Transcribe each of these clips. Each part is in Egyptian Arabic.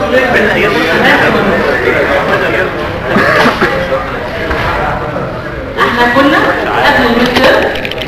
احنا كنا قبل المتر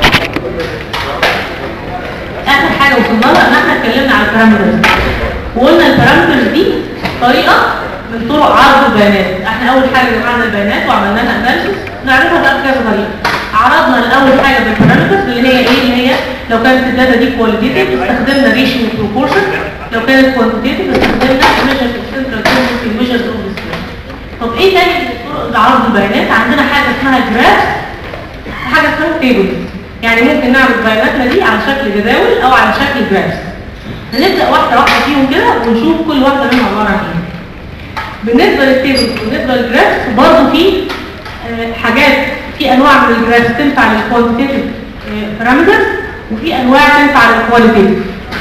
اخر حاجه وصلنا لها ان احنا اتكلمنا على البارامترز وقلنا البارامترز دي طريقه من طرق عرض البيانات احنا اول حاجه جمعنا البيانات وعملنا لها اناليسيس نعرفها بقى بكذا طريقه عرضنا الاول حاجه بالبارامترز اللي هي ايه اللي هي لو كانت الداتا دي كواليتيتيف استخدمنا ريشيو بروبورشن لو كانت كوانتيتيف استخدمنا ميجرز اوف سنترال تندنسي ميجرز اوف طب ايه تاني طرق لعرض البيانات عندنا حاجه اسمها جراف حاجه اسمها تيبل يعني ممكن نعمل بياناتنا دي على شكل جداول او على شكل جرافs هنبدا واحده واحده فيهم كده ونشوف كل واحده منهم عباره عن ايه بالنسبه للتيبل بالنسبه للجرافs برضه في آه، حاجات في انواع من الجرافs تنفع للكوانتيتيف بارامترز وفي انواع تنفع للكواليتيف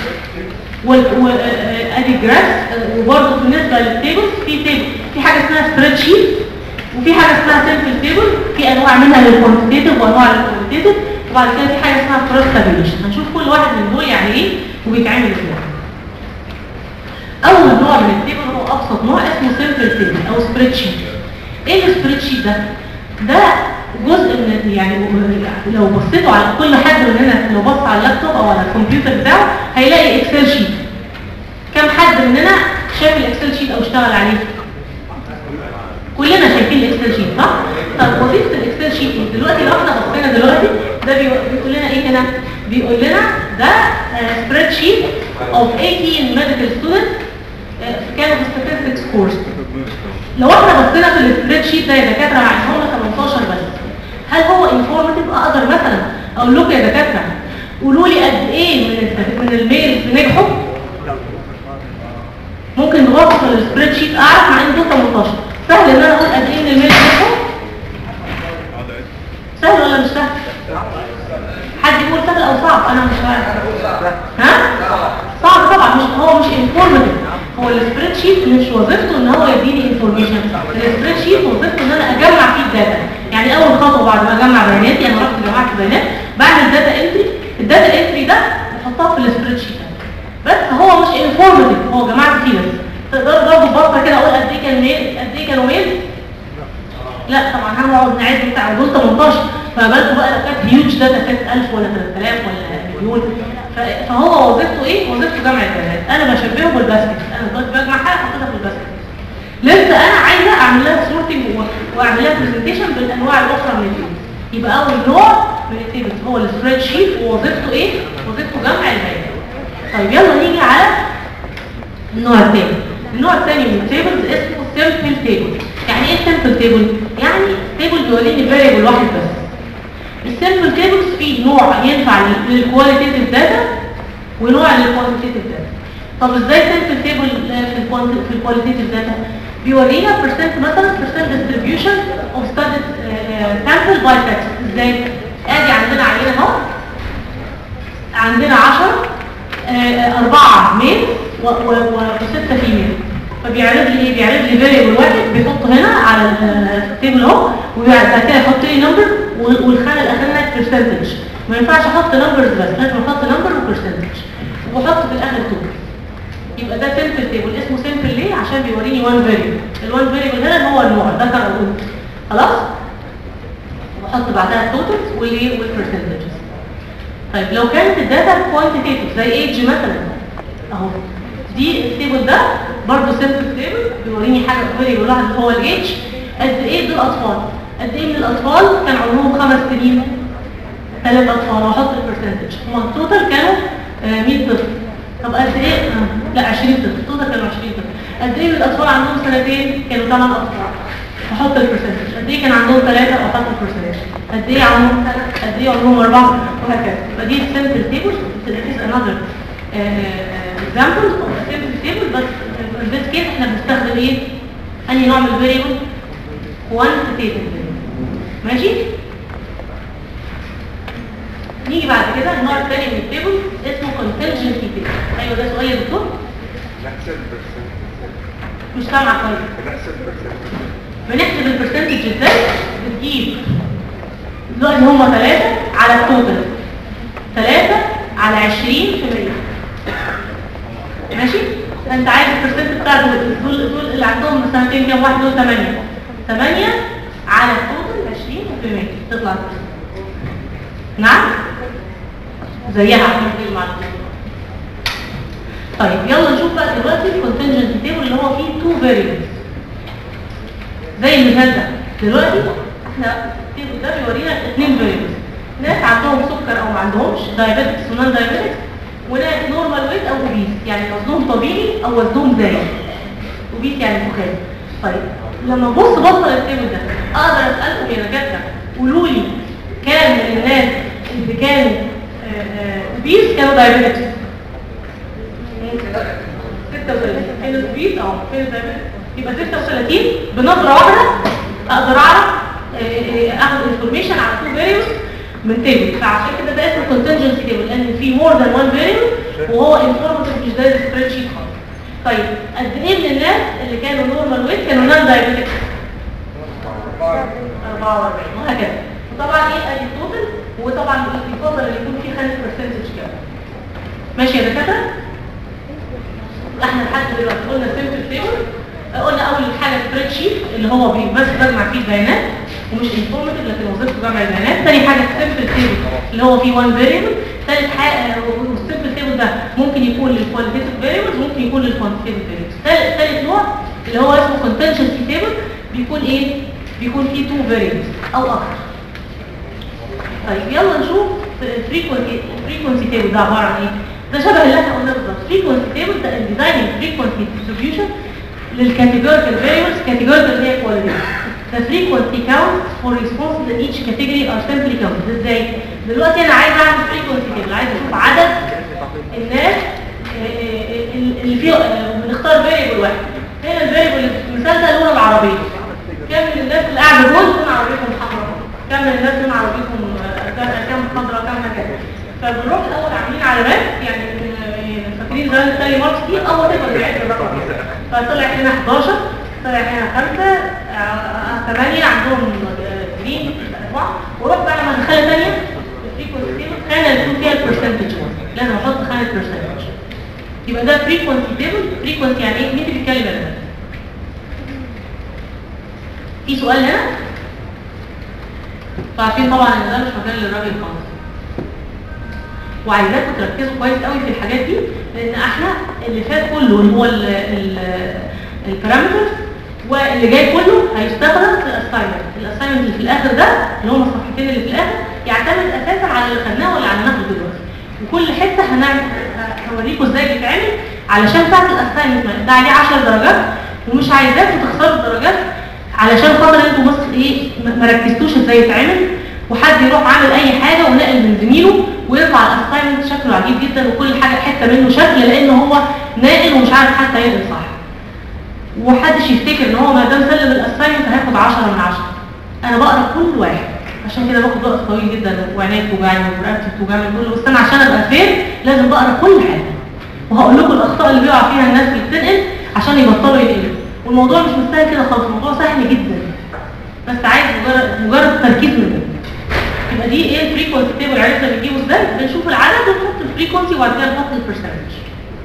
وادي جراف وبرضه بالنسبه للتيبل في تيبل في حاجه اسمها سبريد شيت وفي حاجه اسمها سمبل تيبل في انواع منها للكوانتيتيف وانواع للكواليتيف وبعد كده في حاجه اسمها كروس تابيليشن هنشوف كل واحد من دول يعني ايه وبيتعمل ازاي اول نوع من التيبل هو ابسط نوع اسمه سمبل تيبل او سبريد شيت ايه السبريد شيت ده ده جزء من يعني لو بصيتوا على كل حد مننا لو بص على اللابتوب او على الكمبيوتر بتاعه هيلاقي اكسل شيت كم حد مننا شاف الاكسل شيت او اشتغل عليه كلنا شايفين الاكسل شيت صح طب وظيفه الاكسل شيت ايه دلوقتي لو احنا بصينا دلوقتي ده بيقول بيقول لنا ايه هنا بيقول لنا ده سبريد شيت اوف 18 ميديكال ستودنت كانوا في statistics كورس لو احنا بصينا في السبريد شيت ده يا دكاتره مع ان هم 18 بس هل هو انفورماتيف اقدر مثلا اقول لكم يا دكاتره قولوا لي قد ايه من الست- من الميلز نجحوا ممكن نبص في السبريد شيت اعرف مع ان دول 18 سهل ان انا اقول قد ايه من الميلز نجحوا سهل ولا مش سهل حد يقول سهل او صعب انا مش عارف ها صعب طبعا مش هو مش انفورماتيف هو السبريد شيت مش وظيفته ان هو يديني انفورميشن السبريد شيت وظيفته ان انا اجمع فيه الداتا يعني اول خطوه بعد ما اجمع بياناتي انا رحت جمعت بيانات بعمل داتا انتري الداتا انتري ده بحطها في السبريد شيت بس هو مش انفورماتيف هو جمعت فيه بس تقدر برضه ببصه كده اقول قد ايه كان ميل قد ايه كانوا ميل لا طبعا هنقعد نعد بتاع دول 18 فبالكم بقى لو كانت هيوج داتا كانت 1000 ولا 3000 ولا مليون ف- فهو وظيفته ايه؟ وظيفته جمع البيانات انا بشبهه بالباسكت انا دلوقتي بجمع حاجه احطها في الباسكت لسه انا عايزه اعمل لها سورتنج واعمل لها برزنتيشن بالانواع الاخرى من التيبلز يبقى اول نوع من التيبلز هو السبريد شيت ووظيفته ايه؟ وظيفته جمع البيانات طيب يلا نيجي على النوع الثاني النوع الثاني من التيبلز اسمه سيمبل تيبل يعني ايه سيمبل تيبل يعني تيبل بيوريني فاريبل واحد بس السيمبل تيبلز فيه نوع ينفع للكواليتيتيف داتا ونوع للكوانتيتيف داتا طب ازاي سيمبل تيبل في الكوانت في الكواليتيتيف داتا بيورينا percent مثلا percent distribution of studied uh, sample by sex ازاي ادي عندنا عينه اهو عندنا 10 أربعة ميل وستة فيميل فبيعرض لي ايه بيعرض لي فاريبل واحد بيحطه هنا على التيبل اهو وبعد كده يحط لي نمبر والخانه الاخرانيه برسنتج ما ينفعش احط نمبرز بس لازم احط نمبر وبرسنتج وبحط في الاخر توتال يبقى ده سيمبل تيبل اسمه سيمبل ليه عشان بيوريني وان فاريبل الوان فاريبل هنا هو النوع ذكر او انثى خلاص وبحط بعدها التوتالز والايه والبرسنتجز طيب لو كانت الداتا كوانتيتيف زي ايدج مثلا اهو دي التيبل ده برضه سيمبل تيبل بيوريني حاجه فاريبل واحد اللي هو الايدج قد ايه دول اطفال قد ايه من الاطفال كان عمرهم خمس سنين ثلاث اطفال واحط البرسنتج هم التوتال كانوا آه، 100 طفل طب قد ايه آه، لا 20 طفل التوتال كانوا 20 طفل قد ايه من الاطفال عندهم سنتين كانوا 8 اطفال احط البرسنتج قد ايه كان عندهم ثلاثه احط البرسنتج قد ايه عندهم ثلاثه قد ايه عندهم اربعه وهكذا فدي سمبل تيبل is another uh, example of a simple table but in this case احنا بنستخدم ايه انهي نوع من الفاريبل quantitative ماشي نيجي بعد كده النوع الثاني من التيبل اسمه contingency table ايوه ده سؤال يا دكتور نحسب برسنت مش سامع كويس نحسب برسنت بنحسب البرسنتج ازاي بتجيب دلوقتي هم ثلاثة على التوتال ثلاثة على عشرين في مية ماشي انت عايز البرسنت بتاع دول دول دول اللي عندهم سنتين كام واحد دول 8 8 على التوتال 20 تطلع نعم زيها عشان دي المعلومات طيب يلا نشوف بقى دلوقتي الكونتنجنسي تيبل اللي هو فيه تو فاريبلز زي المثال ده دلوقتي احنا التيبل ده بيورينا اثنين فاريبلز ناس عندهم سكر او ما عندهمش دايابيتكس ونان دايابيتكس وناس نورمال ويت او اوبيس يعني وزنهم طبيعي او وزنهم زايد اوبيس يعني مخالف طيب لما ابص بصه للتيبل ده اقدر اسالكم يا دكاتره قولوا لي كام من الناس اللي كانوا اوبيس كانوا دايابيتكس 36 فين البيت اهو فين الدايابيتكس يبقى 36 بنظره واحده اقدر اعرف اخد انفورميشن على تو فاريبلز من تيبل فعشان كده ده اسمه contingency تيبل لان في مور ذان وان فاريبل وهو انفورماتيف مش زي السبريد شيت خالص طيب قد ايه من الناس اللي كانوا نورمال ويت كانوا نان دايابيتكس 44 وهكذا وطبعا ايه ادي التوتال وطبعا يفضل ان يكون في 5% كده ماشي يا دكاتره احنا لحد دلوقتي قلنا سيمبل تيبل قلنا اول حاجه سبريد شيت اللي هو بي- بس بجمع فيه البيانات ومش انفورماتيف لكن وظيفته جمع البيانات ثاني حاجه سيمبل تيبل اللي هو فيه وان فاريبل ثالث حاجه والسيمبل تيبل ده ممكن يكون للكواليتيف فاريبلز ممكن يكون للكوانتيتيف فاريبلز ثالث ثالث نوع اللي هو اسمه كونتنشنسي تيبل بيكون ايه بيكون فيه تو فاريبلز او اكتر طيب يلا نشوف الفريكونسي الفريكونسي تيبل ده عباره عن ايه ده شبه اللي احنا قلناه بالظبط فريكونسي تيبل ده الديزاين فريكونسي ديستريبيوشن للكاتيجوريكال فاريبلز كاتيجوريكال اللي هي كواليتي The frequency counts for responses in each category are simply counted ازاي؟ دلوقتي انا عايز اعمل frequency table عايز اشوف عدد الناس آه، آه، اللي فيه آه، بنختار فاريبل واحد هنا الفاريبل اللي في المثال ده لون العربيه كم من الناس اللي قاعده دول لون عربيتهم حمراء كم من الناس لون عربيتهم آه، كم- كم خضراء كم كذا فبنروح الاول عاملين علامات يعني آه، فاكرين زمان التالي ماركس دي اول تبقى بيعد الرقم فطلع هنا 11 طلع هنا 5 8 عندهم جرين أربعة وروح بقى لما نخلي ثانيه الفريكونسي تيبل خانه اللي يكون فيها البرسنتج لازم احط خانه برسنتج يبقى ده فريكونسي تيبل فريكونسي يعني ايه مين اللي بيتكلم هنا في سؤال هنا فعارفين طبعا ان ده مش مكان للراجل خالص وعايزاكم تركزوا كويس قوي في الحاجات دي لان احنا اللي فات كله اللي هو البارامترز واللي جاي كله هيستخدم في الاساينمنت الاساينمنت اللي في الاخر ده اللي هم الصفحتين اللي في الاخر يعتمد اساسا على اللي خدناه واللي هناخده دلوقتي وكل حته هنعمل هوريكم ازاي بيتعمل علشان بتاعت الاساينمنت ده عليه 10 درجات ومش عايزاكم تخسروا الدرجات علشان خاطر انتوا بس ايه ما ما ركزتوش ازاي يتعمل وحد يروح عامل اي حاجه ونقل من زميله ويطلع الاساينمنت شكله عجيب جدا وكل حاجه حته منه شكل لان هو ناقل ومش عارف حتى ينقل صح ومحدش يفتكر ان هو ما دام سلم الاساينمنت هياخد 10 من 10 انا بقرا كل واحد عشان كده باخد وقت طويل جدا وعينيا بتوجعني ورقبتي بتوجعني كله بس انا عشان ابقى فين لازم بقرا كل حاجه وهقول لكم الاخطاء اللي بيقع فيها الناس اللي بتنقل عشان يبطلوا ينقلوا والموضوع مش مستاهل كده خالص الموضوع سهل جدا بس عايز مجرد مجرد تركيز منك يبقى دي ايه الفريكونسي تيبل عرفنا بنجيبه ازاي بنشوف العدد ونحط الفريكونسي وبعد كده نحط البرسنتج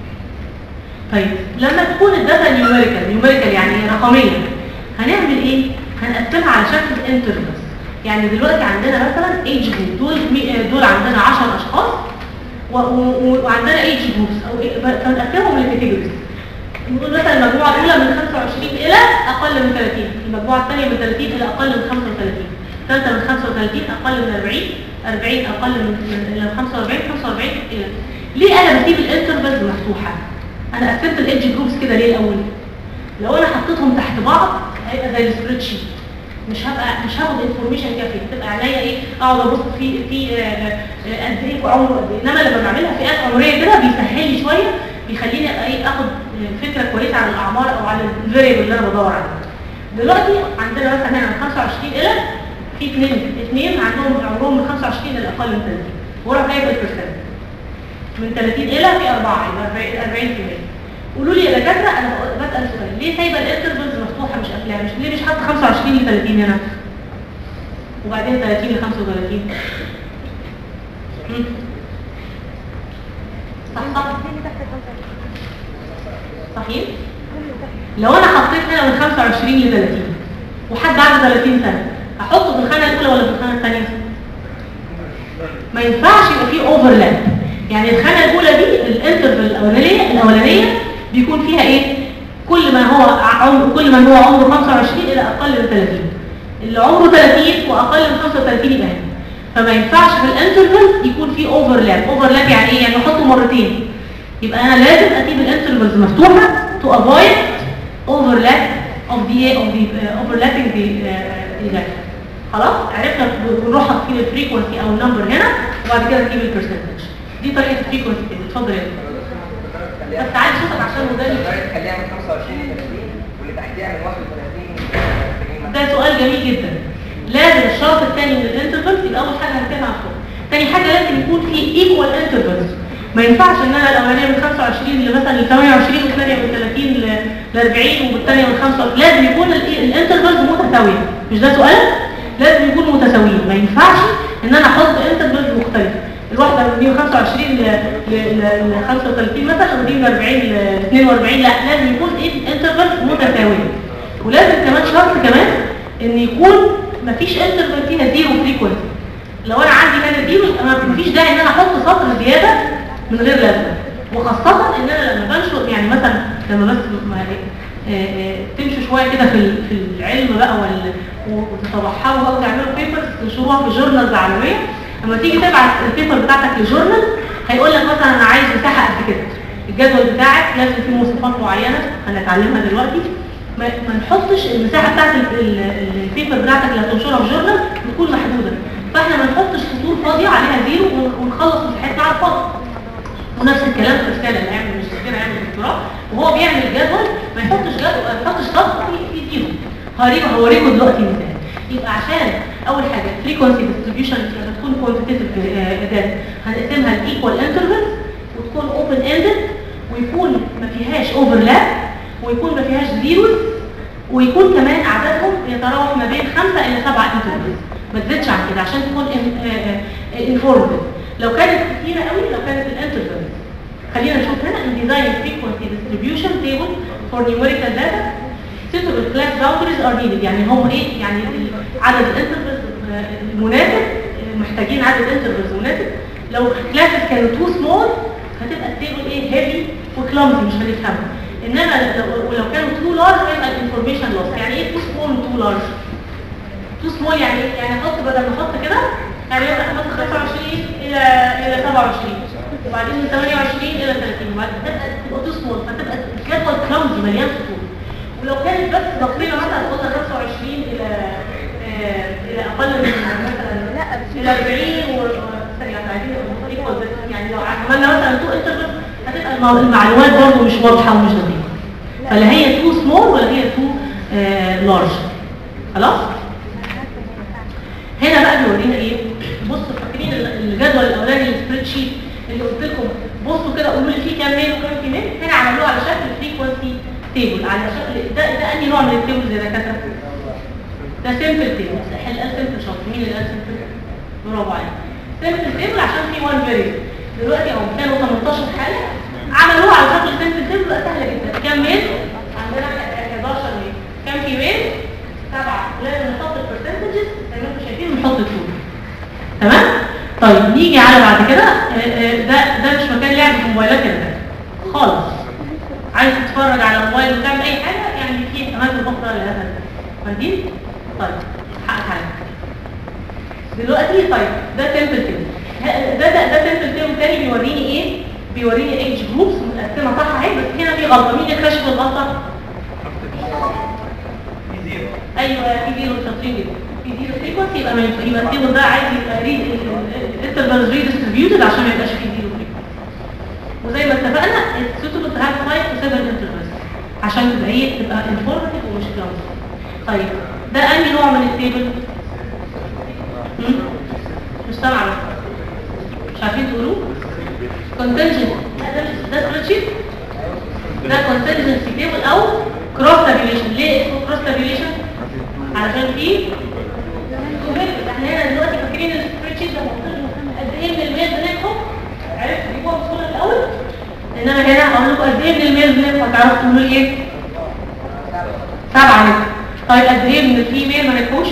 طيب لما تكون الداتا نيوميريكال نيوميريكال يعني رقميه هنعمل ايه هنقسمها على شكل انترفلز يعني دلوقتي عندنا مثلا ايج جروب دول مي- دول عندنا 10 اشخاص و- و- وعندنا ايج جروبس او إيه- ف- فنقسمهم لكاتيجوريز نقول مثلا المجموعه الاولى من 25 الى اقل من 30 المجموعه الثانيه من 30 الى اقل من 35 الثالثه من 35 اقل من 40 40 اقل من من- الى 45 45 الى ليه انا بسيب الانترفلز مفتوحه انا قسمت الايدج جروبس كده ليه الاول لو انا حطيتهم تحت بعض هيبقى زي السبريد شيت مش هبقى مش هاخد انفورميشن كافيه تبقى عليا ايه اقعد ابص في في آه، آه، قد ايه وعمره قد ايه انما لما بعملها فئات عمريه كده بيسهل لي شويه بيخليني ابقى ايه اخد آه، فكره كويسه عن الاعمار او عن الفاريبل اللي انا بدور عليه دلوقتي عندنا مثلا هنا من 25 الى في اثنين اثنين عندهم عمرهم من 25 الى اقل من 30 وراح جايب البرسنت من 30 الى في 4 يبقى 40 قولوا لي يا دكاتره انا بق- بسال سؤال ليه سايبه الانترفلز مفتوحه مش قافلاها مش ليه مش حاطه 25 ل 30 هنا وبعدين 30 ل 35 مم. صح صح صحيح لو انا حطيت هنا من 25 ل 30 وحد عنده 30 سنه احطه في الخانه الاولى ولا في الخانه الثانيه ما ينفعش يبقى فيه اوفرلاب يعني الخانه الاولى دي الانترفال الاولانيه الاولانيه بيكون فيها ايه كل ما هو عمر كل من هو عمره 25 الى اقل من 30 اللي عمره 30 واقل من 35 يبقى هنا فما ينفعش في الانترفال يكون فيه اوفرلاب اوفرلاب يعني ايه يعني احطه مرتين يبقى انا لازم اسيب الانترفالز مفتوحه to avoid overlap of the of the uh, overlapping the uh, the خلاص عرفنا بنروح حاطين الفريكونسي او النمبر هنا وبعد كده نجيب البرسنتج دي طريقه الفريكونسي كده اتفضل يا دكتور. بس تعالي صوتك عشان مدرب الدرجة تخليها من 25 ل 30 واللي تحتيها من 31 ل 30 ده سؤال جميل جدا لازم الشرط الثاني من الانترفلز يبقى اول حاجه هنتكلم عن الصوت تاني حاجه لازم يكون في ايكوال انترفلز ما ينفعش ان انا الاولانيه من 25 لمثلا ل 28 والثانيه من 30 ل 40 والثانيه من 5 لازم يكون الانترفلز متساويه مش ده سؤال لازم يكونوا متساويين ما ينفعش ان انا احط انترفلز مختلفه الواحده من 25 ل ل- ل 35 مثلا ودي من 40 ل 42 لا لازم يكون انترفلز متساويه ولازم كمان شرط كمان ان يكون مفيش انترفال فيها زيرو فريكونسي لو انا عندي هنا زيرو يبقى ما- مفيش داعي ان انا احط سطر زياده من غير لازمه وخاصه ان انا لما بنشر يعني مثلا لما بس ما آه، آه، تمشوا شويه كده في ال- في العلم بقى وال- وتتبحروا بقى وتعملوا بيبرز تنشروها في جورنالز عالميه لما تيجي تبعت البيبر بتاعتك لجورنال هيقول لك مثلا انا عايز مساحه قد كده الجدول بتاعك لازم فيه مواصفات معينه هنتعلمها دلوقتي ما, ما نحطش المساحه بتاعت ال- ال- البيبر بتاعتك اللي هتنشرها في جورنال تكون محدوده فاحنا ما نحطش سطور فاضيه عليها زيرو ون- ونخلص مساحتنا على الفاضي ونفس الكلام في الرساله اللي هيعمل ماجستير هيعمل دكتوراه وهو بيعمل جدول ما يحطش جدول ما يحطش خط في في زيرو هوريكم هوريكم دلوقتي مثال يبقى عشان اول حاجه فريكونسي ديستريبيوشن لما تكون كوانتيتيف داتا هنقسمها لايكوال انترفلز وتكون اوبن اندد ويكون ما فيهاش اوفرلاب ويكون ما فيهاش زيروز ويكون كمان عددهم يتراوح ما بين خمسة إلى سبعة انترفلز ما تزيدش عن كده عشان تكون انفورماتيف لو كانت كتيرة قوي لو كانت الانترفلز خلينا نشوف هنا in design frequency distribution table for numerical data suitable class boundaries are needed يعني هم ايه يعني ال- عدد الانترفلز المناسب آه، محتاجين عدد انترفلز مناسب لو classes كانوا too small هتبقى التيبل ايه heavy وكلامزي مش هنفهمها انما لو ولو كانوا too large هيبقى الانفورميشن loss يعني ايه too small و too large تو سمول يعني إيه؟ يعني احط بدل ما احط كده يعني مثلا احط 25 الى الى 27 وبعدين من 28 الى 30 وبعدين تبقى تبقى تو سمول فتبقى الجدول كلامزي مليان سطور ولو كانت بس ضغطينا مثلا قلنا 25 الى آه، الى اقل من مثلا الى 40 و ثانية واحدة، عايزين نقول equal بس يعني لو عملنا مثلا تو انترفل هتبقى الم- المعلومات برضه مش واضحه ومش دقيقه فلا هي تو سمول ولا هي تو لارج خلاص هنا بقى بيورينا ايه بصوا فاكرين الجدول الاولاني السبريد شيت اللي قلت لكم بصوا كده قولوا لي فيه كام ميل وكام في ميل هنا عملوه على شكل فريكوانسي تيبل على شكل ده ده انهي نوع من التيبل زي ده كده ده سيمبل تيبل اللي قال سيمبل شاطر مين اللي قال سيمبل برافو عليك سيمبل تيبل عشان في 1 فيريبل دلوقتي هم كانوا 18 حاله عملوها على شكل سيمبل تيبل بقى سهله جدا كام ميل عندنا 11 ميل كام في ميل سبعة لازم نحط البرسنتجز زي ما انتم شايفين نحط الطول تمام طيب نيجي على بعد كده آه، آه، ده ده مش مكان لعب في موبايلات يا ده خالص عايز تتفرج على موبايل وتعمل اي حاجه يعني في اماكن اخرى لهذا الهدف. فاهمين طيب حقك عليك دلوقتي طيب ده تمبل تيبل ده ده ده تمبل تيبل تاني بيوريني ايه بيوريني ايدج جروبس متقسمه صح اهي بس هنا في غلطه مين اللي اكتشف الغلطه ايوه في زيرو شاطرين جدا في زيرو فريكونسي يبقى ما ينفع- يبقى التيبل ده عايز يبقى الانترفالز ريديستريبيوتد عشان ما يبقاش فيه زيرو فريكونسي وزي ما اتفقنا السوتبل تو هاف 5 و 7 انترفالز عشان تبقى ايه تبقى انفورماتيف ومش كلاوز طيب ده انهي نوع من التيبل؟ هم؟ مش سامعه بس. مش عارفين تقولوه؟ كونتنجنت ده سبريد شيت ده كونتنجنسي تيبل او كروس تابيليشن ليه اسمه كروس تابيليشن علشان فيه كوميرس احنا هنا دلوقتي فاكرين السبريد شيت ده مطلوب قد ايه من المية بنجحوا عرفت تجيبوها بسهوله الاول انما هنا عندكم قد ايه من الميل بنت هتعرفوا تقولوا لي ايه سبعة نجم طيب قد ايه من الفيميل ما نجحوش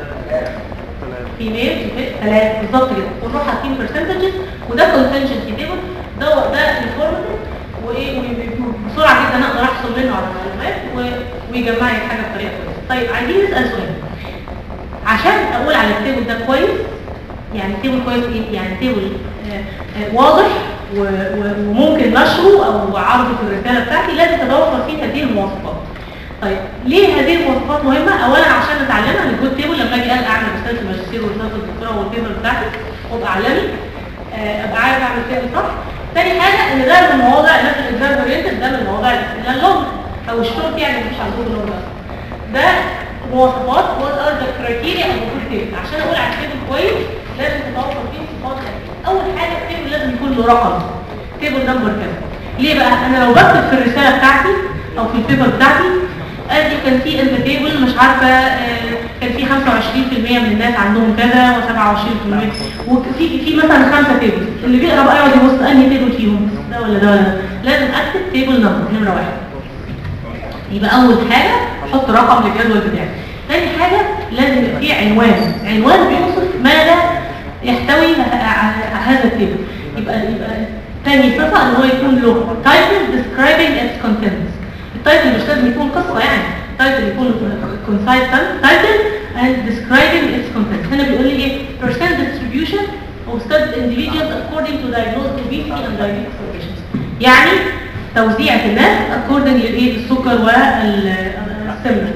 فيميل ثلاثة بالظبط كده ونروح حاطين برسنتجز وده كونتنشن تيبل ده ده انفورماتيف وايه وبسرعه جدا اقدر احصل منه على المعلومات و- ويجمع لي الحاجه بطريقه كويسه طيب عايزين نسال سؤال عشان اقول على التيبل ده كويس يعني تيبل كويس ايه يعني تيبل آه، آه، واضح و- و- وممكن نشره او عرضه في الرساله بتاعتي لازم تتوفر فيه هذه المواصفات طيب ليه هذه المواصفات مهمه اولا عشان نتعلمها الجود تيبل لما اجي اعمل رساله الماجستير ورساله الدكتوراه والبيبر بتاعتي وابقى اعلمي آه، ابقى عارف اعمل تيبل صح تاني حاجه ان ده من المواضع الناس الاكزام اورينتد ده من المواضع اللي اللغه او الشرط يعني مش عندهم اللغه ده مواصفات وات ار ذا كرايتيريا او المفروض تيبل عشان اقول على التيبل كويس لازم تتوفر فيه صفات كتير. اول حاجه التيبل لازم يكون له رقم تيبل نمبر كذا ليه بقى انا لو بكتب في الرساله بتاعتي او في البيبر بتاعتي ادي كان في ان تيبل مش عارفه آه، كان في 25% من الناس عندهم كذا و27% وفي في مثلا خمسه تيبل اللي بيقرا بقى يقعد يبص انهي تيبل فيهم ده ولا ده ولا ده لازم اكتب تيبل نمبر نمره واحد يبقى اول حاجة احط رقم للجدول بتاعي ثاني حاجة لازم يبقى فيه عنوان عنوان بيوصف ماذا يحتوي ه- ه- هذا التيبل يبقى يبقى ثاني صفة ان هو يكون له title describing its contents التايتل مش لازم يكون قصة يعني التايتل يكون concise title and describing its contents هنا بيقول لي ايه percent distribution of studied individuals according to diagnosed obesity and diabetes conditions يعني توزيعة الناس according للايه السكر والسمنة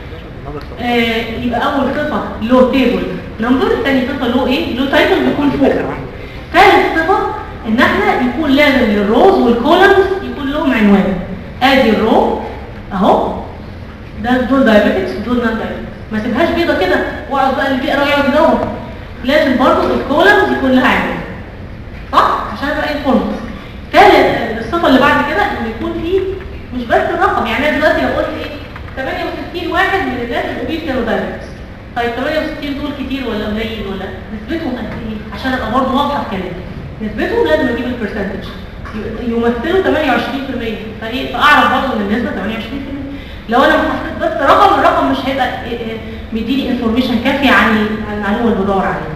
آه يبقى اول صفة له تيبل نمبر ثاني صفة له ايه له تايتل بيكون فوق ثالث صفة ان احنا يكون لازم للروز والكولمز يكون لهم عنوان ادي الرو اهو ده دول دايابيتكس ودول نان دايابيتكس ما سيبهاش بيضة كده واقعد بقى اللي بيقرا يقعد يدور لازم برضه الكولمز يكون لها عنوان صح عشان ابقى انفورمد ثالث الصفه اللي بعد كده ان يكون في مش بس الرقم يعني انا دلوقتي لو قلت ايه 68 واحد من الناس الاوبيس كانوا دايابيتس طيب 68 دول كتير ولا قليل ولا نسبتهم قد ايه عشان ابقى برضه واضحه في كلامي نسبتهم لازم اجيب البرسنتج يمثلوا 28% فايه فاعرف برضه ان النسبه 28% لو انا حطيت بس رقم الرقم مش هيبقى إيه إيه مديني انفورميشن كافيه عن عن المعلومه اللي بدور عليها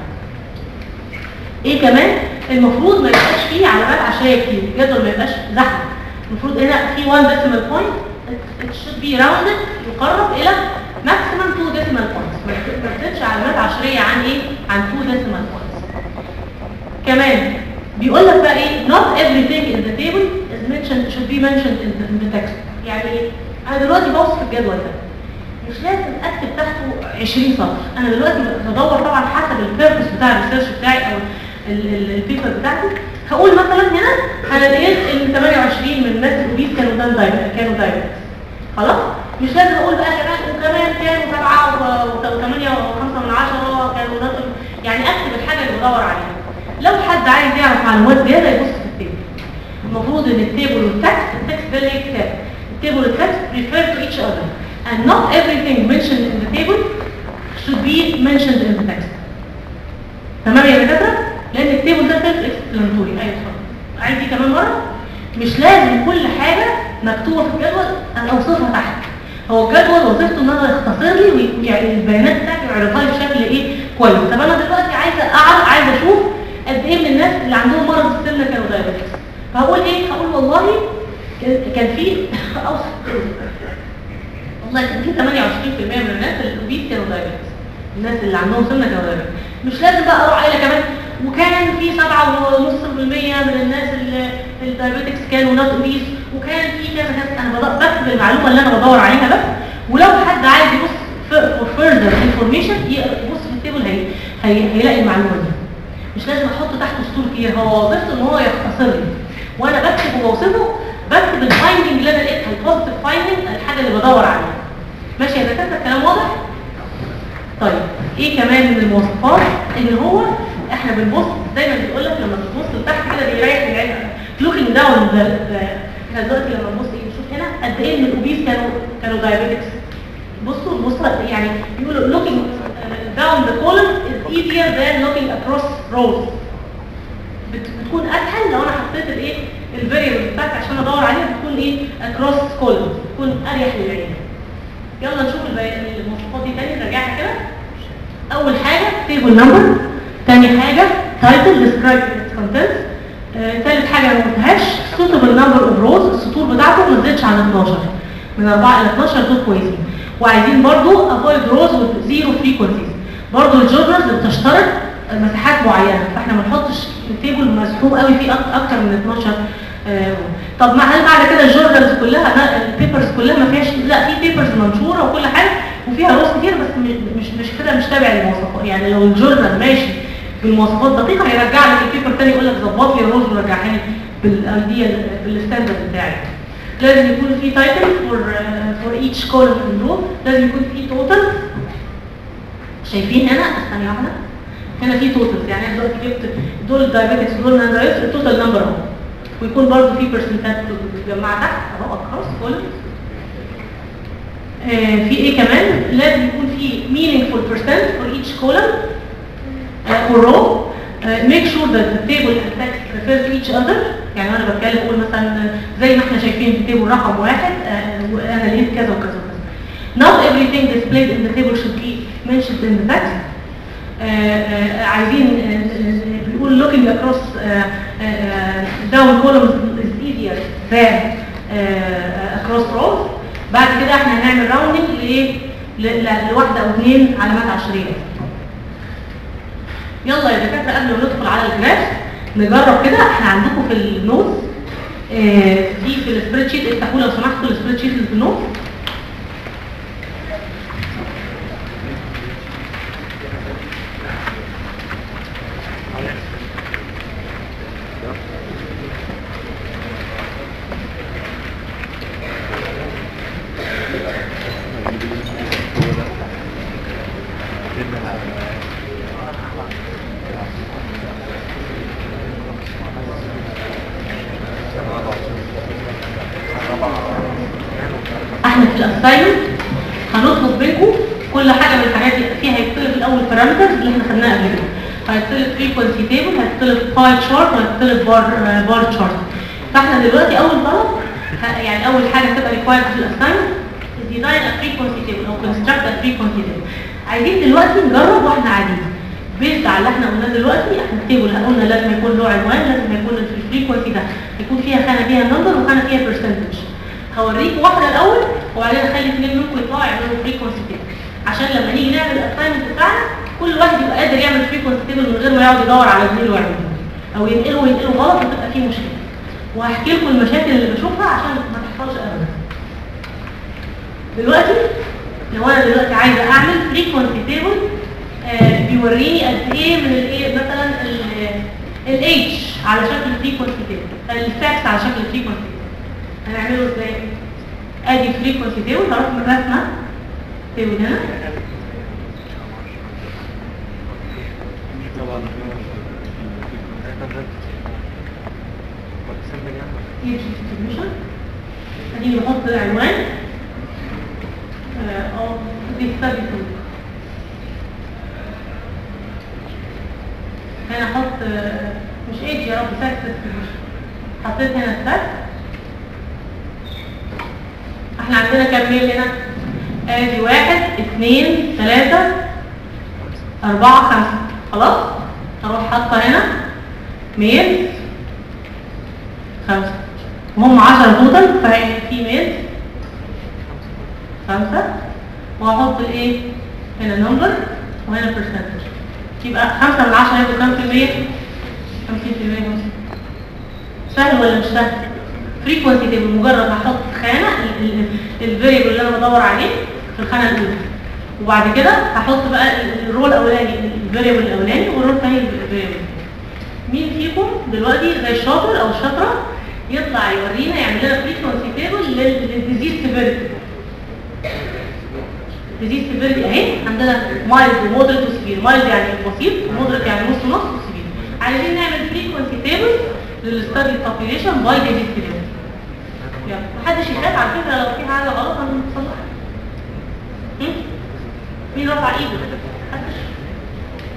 ايه كمان المفروض ما يبقاش فيه علامات عشريه كتير الجدول ما يبقاش زحمه المفروض هنا في 1 decimal point it should be rounded يقرب الى maximum 2 decimal points ما تزيدش علامات عشريه عن ايه عن 2 decimal points كمان بيقول لك بقى ايه not everything in the table is mentioned should be mentioned in the, in the text يعني ايه انا دلوقتي بوصف الجدول ده مش لازم اكتب تحته 20 سطر انا دلوقتي بدور طبعا حسب البيربس بتاع الريسيرش بتاعي او ال- ال- البيبر بتاعتي هقول مثلا هنا انا لقيت ان 28 من الناس الاوبيس كانوا دان دايبت كانوا دايبت خلاص مش لازم اقول بقى كمان وكمان كانوا 7 و8 و5 من 10 كانوا دان يعني اكتب الحاجه اللي بدور عليها لو حد عايز يعرف معلومات زياده يبص في التيبل المفروض ان التيبل والتكست التكست ده اللي كتاب التيبل والتكست refer to each other and not everything mentioned in the table should be mentioned in the text تمام يا دكاتره لان التيبل ده سيلف اكسبلانتوري ايوه اتفضل عايز دي كمان مره مش لازم كل حاجه مكتوبه في الجدول انا اوصفها تحت هو الجدول وظيفته ان انا يختصر لي ويعني البيانات بتاعتي ويعرضها لي بشكل ايه كويس طب انا دلوقتي عايزه اعرف عايزه اشوف قد ايه من الناس اللي عندهم مرض السمنه كانوا دايابيتكس فهقول ايه هقول والله كان- كان في اوصف والله كان في 28% من الناس الاوبيس كانوا دايابيتكس الناس اللي عندهم سمنه كانوا دايابيتكس مش لازم بقى اروح قايله كمان وكان في 7.5% من الناس اللي الدايابيتكس كانوا نوت اوبيس وكان في كذا كذا انا بدأ- بكتب المعلومه اللي انا بدور عليها بس ولو حد عايز يبص فور فيرذر انفورميشن يبص في التيبل هي هي- هيلاقي المعلومه دي مش لازم احط تحت سطور كتير هو وظيفته ان هو يختصر لي وانا بكتب وبوصفه بكتب الفايندنج اللي انا لقيتها البوزيتيف فايندنج الحاجه اللي بدور عليها ماشي يا دكاتره الكلام واضح طيب ايه كمان من المواصفات ان هو احنا بنبص دايما بيقول لك لما بتبص لتحت كده بيريح العين لوكينج داون احنا دلوقتي لما نبص ايه نشوف هنا قد ايه من الاوبيس كانوا كانوا دايابيتكس بصوا بصوا يعني بيقولوا looking uh, down the column is easier than looking across rows بت- بتكون اسهل لو انا حطيت الايه الفاريبل بتاعتي عشان ادور عليها بتكون ايه اكروس كولم تكون اريح للعين يلا نشوف البي- المواصفات دي تاني نراجعها كده اول حاجه تيبل نمبر تاني حاجه تايتل ديسكرايب كونتنت ثالث حاجه ما قلتهاش suitable number اوف روز السطور بتاعته ما تزيدش عن 12 من 4 الى 12 دول كويسين وعايزين برضو افويد روز وزيرو فريكونسيز برضو الجورنالز بتشترط مساحات معينه فاحنا ما نحطش التيبل مزحوم قوي فيه أك- اكتر من 12 آه، طب ما هل معنى كده الجورنالز كلها ما- البيبرز كلها ما فيهاش لا في بيبرز منشوره وكل حاجه وفيها روز كتير بس م- مش مش كده مش تابع للمواصفات يعني لو الجورنال ماشي بالمواصفات دقيقه هيرجع لك البيبر تاني يقول لك ظبط لي الروز ورجعها لي بالايديا بالستاندرد بتاعي لازم يكون في تايتل فور فور ايتش كولم ان رو لازم يكون في توتال شايفين هنا ثانيه واحده هنا في توتالز يعني انا دلوقتي جبت دول الدايابيتكس دول نان دايابيتكس التوتال نمبر اهو ويكون برضه في برسنتات متجمعه تحت اهو اكروس كولم في ايه كمان لازم يكون في meaningful percent for each column uh, or row uh, make sure that the table and text refer to each other يعني انا بتكلم اقول مثلا زي ما احنا شايفين في تيبل رقم واحد uh, وانا لقيت كذا وكذا وكذا not everything displayed in the table should be mentioned in the text uh, uh, عايزين uh, بنقول looking across uh, uh, down columns is easier than uh, across rows بعد كده احنا هنعمل راوندنج لايه ل- ل- لواحده او اثنين علامات عشريه يلا يا دكاتره قبل ما ندخل على الجراف نجرب كده احنا عندكم في النوت آه، في في السبريد شيت افتحوا لو سمحتوا السبريد شيت اللي في النوت احنا في الاساينمنت هنطلب منكم كل حاجه من الحاجات دي فيها هيطلب الاول بارامترز اللي احنا خدناها قبل كده هيطلب فريكونسي تيبل هيطلب باي شارت وهيطلب بار بار شارت فاحنا دلوقتي اول طلب ه- يعني اول حاجه تبقى ريكوايرد في الاساينمنت ديزاين ا فريكونسي تيبل او كونستراكت ا فريكونسي تيبل عايزين دلوقتي نجرب واحنا قاعدين بيزد على اللي احنا قلناه دلوقتي احنا التيبل قلنا لازم يكون له عنوان لازم يكون في الفريكونسي ده يكون فيها خانه فيها نمبر وخانه فيها برسنتج هوريكم واحده الاول وبعدين اخلي اثنين منكم يطلعوا يعملوا فريكونسي تيبل عشان لما نيجي نعمل الاساينمنت بتاعنا كل واحد يبقى قادر يعمل فريكونسي تيبل من غير ما يقعد يدور على زميله ويعمله او ينقله وينقله غلط وتبقى فيه مشكله وهحكي لكم المشاكل اللي بشوفها عشان ما تحصلش ابدا دلوقتي لو انا دلوقتي عايزه اعمل فريكونسي تيبل بيوريني قد ايه من الايه مثلا الاتش على شكل فريكونسي تيبل الفاكس على شكل فريكونسي تيبل هنعمله ازاي ادي فريكونسي تيبل هروح من الرسمه تيبل هنا ايدج ديستريبيوشن ادي بحط العنوان آه، او دي ستادي هنا احط آه، مش ايدج يا رب ساكس ديستريبيوشن حطيت هنا ساكس احنا عندنا كام ميل هنا ادي واحد اثنين ثلاثة اربعة خمسة خلاص هروح حاطة هنا ميل خمسة وهم عشرة توتال فهي في ميل خمسة وهحط الايه هنا نمبر وهنا برسنتج يبقى خمسة من عشرة يبقوا كام في المية؟ خمسين في المية سهل ولا مش سهل؟ فريكونسي تبقى مجرد هحط خانة الفاريبل اللي انا بدور عليه في الخانة الأولى وبعد كده هحط بقى ال- الرول الأولاني الفاريبل الأولاني والرول الثاني الفاريبل مين فيكم دلوقتي زي الشاطر أو الشاطرة يطلع يورينا يعمل لنا فريكونسي تيبل للديزيز سيفيريتي ديزيز سيفيريتي اهي عندنا مايلد ومودريت وسيفير مايلد يعني بسيط ومودريت يعني نص نص وسيفير عايزين نعمل فريكونسي تيبل للستادي population باي ديزيز سيفيريتي يلا محدش يخاف على فكره لو في حاجه غلط هنصلحها هم؟ مين رفع ايده محدش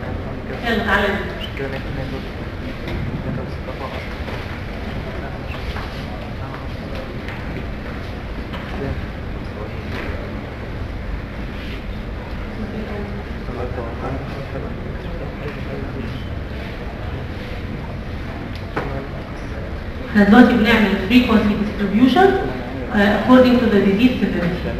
يلا تعالى احنا دلوقتي بنعمل frequency distribution uh, according to the disease severity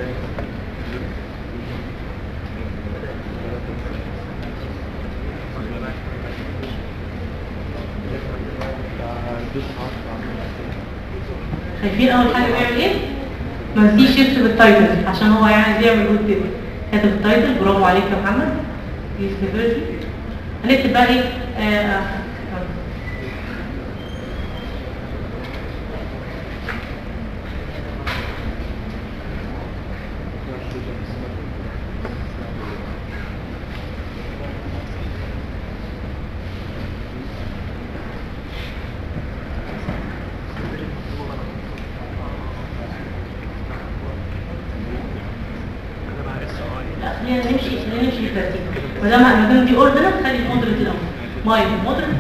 شايفين اول حاجه بيعمل ايه ما نسيش يكتب التايتل عشان هو يعني بيعمل جود كده كاتب التايتل برافو عليك يا محمد دي severity هنكتب بقى ايه آه آه. لا خلينا نمشي خلينا نمشي بالترتيب ما دام ما دام دي اوردر خلي المودريت الاول مايل مودريت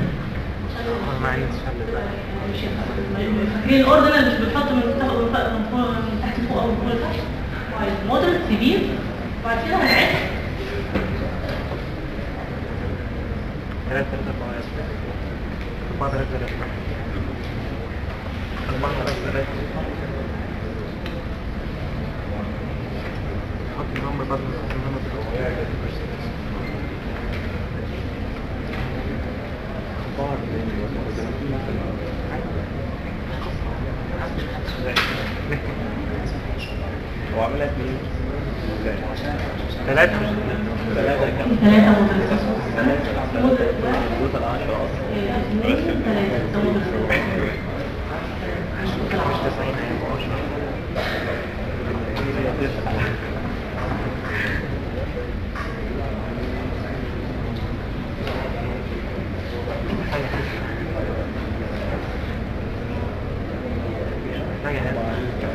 فاكرين الاوردر اللي مش بنحط من تحت من فوق من فوق من تحت فوق او من فوق لتحت مايل مودريت سيفير بعد كده هنعد ثلاثة ثلاثة أربعة ثلاثة ثلاثة أربعة ثلاثة ثلاثة حط النمبر بعد ما تحط النمبر هو عاملها اتنين ثلاثة ثلاثة كام؟ ثلاثة مودريت مودريت توتال 10 اصلا اثنين ثلاثة ده مودريت مش تسعين هيبقوا عشرة محتاجة هنا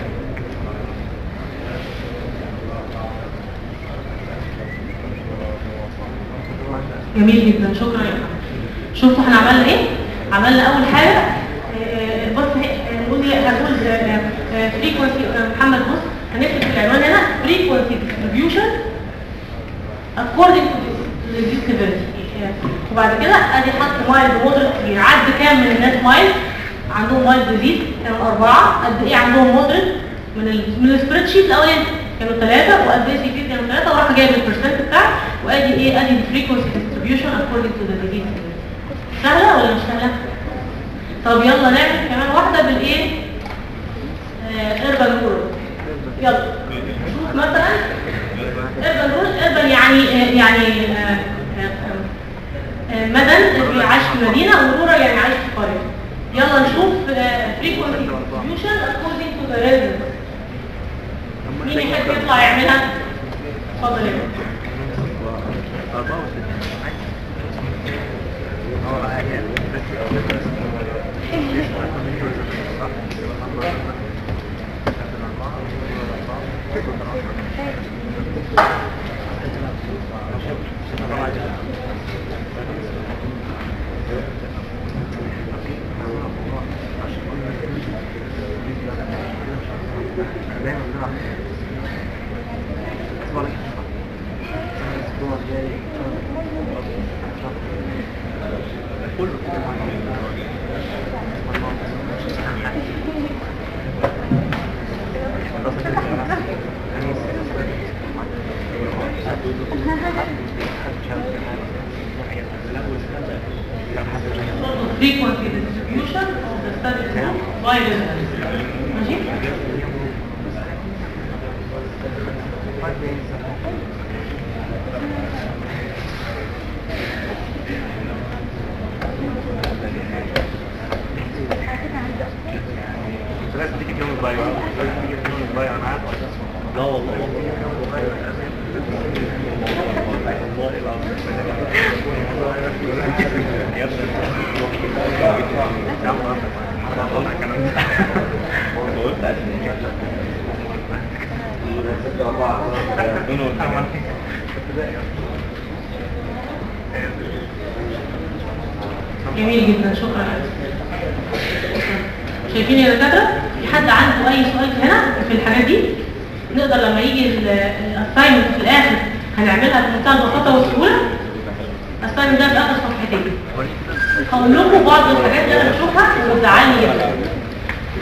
جميل جدا شكرا يا محمد شفتوا احنا عملنا ايه عملنا اول حاجه آه، بص هي- نقول ايه هنقول فريكونسي محمد بص هنكتب في العنوان هنا فريكونسي ديستريبيوشن according to the disease severity وبعد كده ادي حط مايل مودريت يعد كام من الناس مايل عندهم مايل ديزيز كانوا اربعه قد ايه عندهم مودريت من ال من السبريد شيت الاولاني كانوا ثلاثه وقد ايه سي كانوا ثلاثه وراح جايب البرسنت بتاعه وادي ايه ادي الفريكونسي ديستريبيوشن according to the disease severity سهله ولا مش سهله؟ طب يلا نعمل كمان واحده بالايه؟ اربن رول يلا نشوف مثلا اربن رول اربن يعني آه، يعني آه، آه، آه، مدن في عايش في مدينه ورورال يعني عايش في قريه يلا نشوف frequency distribution according to the residence مين يحب يطلع يعملها؟ اتفضل يا بابا. أربعة وستة اه عادي دايما بنلعب الاسبوع الجاي كله frequency distribution of the study group by residence ماشي؟ لازم تيجي يوم الضايع لازم تيجي يوم الضايع انا عارف لا والله والله العظيم يا ابني يا عم والله الكلام ده قلت ستة أربعة جميل جدا شكرا شايفين يا دكاتره في حد عنده اي سؤال هنا في الحاجات دي نقدر لما يجي الاساينمنت في الاخر هنعملها بمنتهى البساطه والسهوله الاساينمنت ده في اخر صفحتين هقول لكم بعض الحاجات اللي انا بشوفها وبتزعلني جدا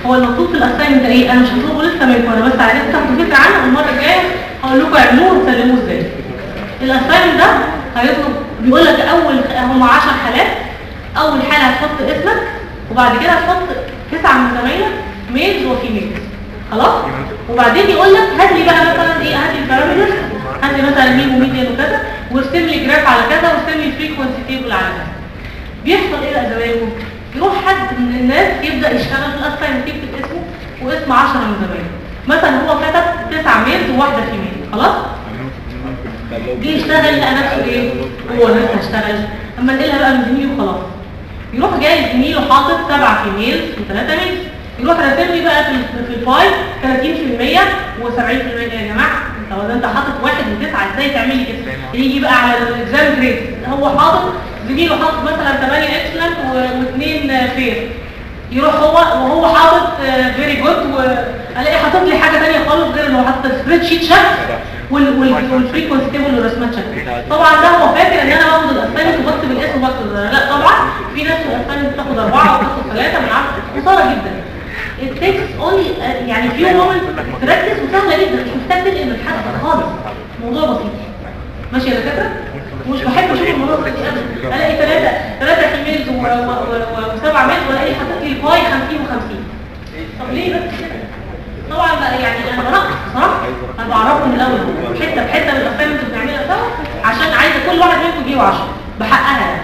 هو المطلوب في الاساينمنت ده ايه انا مش هطلبه لسه منكم انا بس عايزين تاخدوا فكره عنه والمره الجايه هقول لكم اعملوه وتسلموه ازاي الاساينمنت ده هيطلب بيقول لك اول هم 10 حالات اول حاله هتحط اسمك وبعد كده هتحط تسعه من زمايلك ميلز وفيميلز خلاص وبعدين يقول لك هات لي بقى مثلا ايه هات لي البارامترز هات لي مثلا مين وميديان وكذا وارسم لي جراف على كذا وارسم لي فريكونسي تيبل على كذا بيحصل ايه بقى زمايلكم يروح حد من الناس يبدا يشتغل في الاساينمنت يكتب اسمه واسم 10 من زمايله مثلا هو كتب تسع ميلز وواحده فيميل خلاص جه يشتغل لقى نفسه ايه هو نفسه هشتغل اما نقلها بقى من زميله خلاص يروح جاي زميله حاطط سبعة فيميلز وثلاثة ميلز يروح راسم لي بقى في في الفايل 30% و70% يا جماعه انت انت حاطط واحد وتسعه ازاي تعملي كده يجي بقى على الاكزام جريد هو حاطط زميله حاطط مثلا 8 اكسلنت واثنين فير يروح هو وهو حاطط فيري جود والاقي حاطط لي حاجه ثانيه خالص غير ان هو حاطط سبريد شيت شكل والفريكونسي تيبل والرسمات شكل طبعا ده هو فاكر ان انا باخد الاساينمنت وبكتب الاسم وبكتب ده. لا طبعا في ناس في الاساينمنت بتاخد اربعه وبتاخد ثلاثه من عشره خساره جدا it takes only uh, يعني few moments تركز وسهله جدا مش محتاج تنقل من حد خالص موضوع بسيط ماشي يا دكاتره مش بحب اشوف الموضوع بسيط ابدا الاقي ثلاثه ثلاثه فيميلز وسبعه ميلز والاقي حاطط لي باي 50 و50 طب ليه بس كده طبعا بقى يعني انا برقص صح انا بعرفهم من الاول حته بحته من الافلام اللي بنعملها سوا عشان عايزه كل واحد منكم يجيب 10 بحقها يعني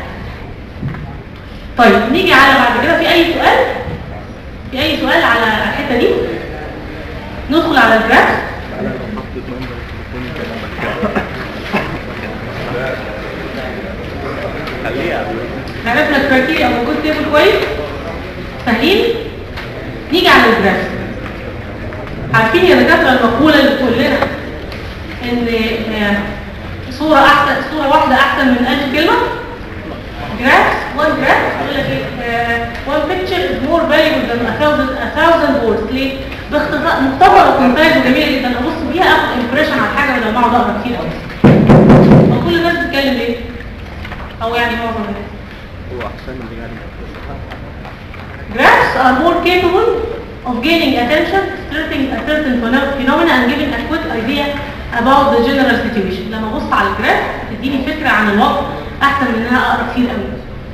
طيب نيجي على بعد كده في اي سؤال في اي سؤال على الحته دي ندخل على الجراف خليها عرفنا الكرايتيريا او الكود تيبل كويس سهلين نيجي على الجراف عارفين يا دكاتره المقوله اللي بتقول لنا ان آه، صوره احسن صوره واحده احسن من ألف كلمه جراف one graph يقول لك ايه آه، one picture is more valuable than a thousand a thousand words ليه باختصار مختصر وكونتايز وجميله جدا ابص بيها اخد امبريشن على الحاجه بدل ما اقعد اقرا كتير قوي هو كل الناس بتتكلم ليه او يعني معظم الناس هو احسن من اللي يعني Graphs are more capable of gaining attention, stressing a certain pheno- phenomena and giving a quick idea about the general situation. لما ابص على الجراف تديني فكرة عن الوضع أحسن من إنها أقرأ كتير قوي.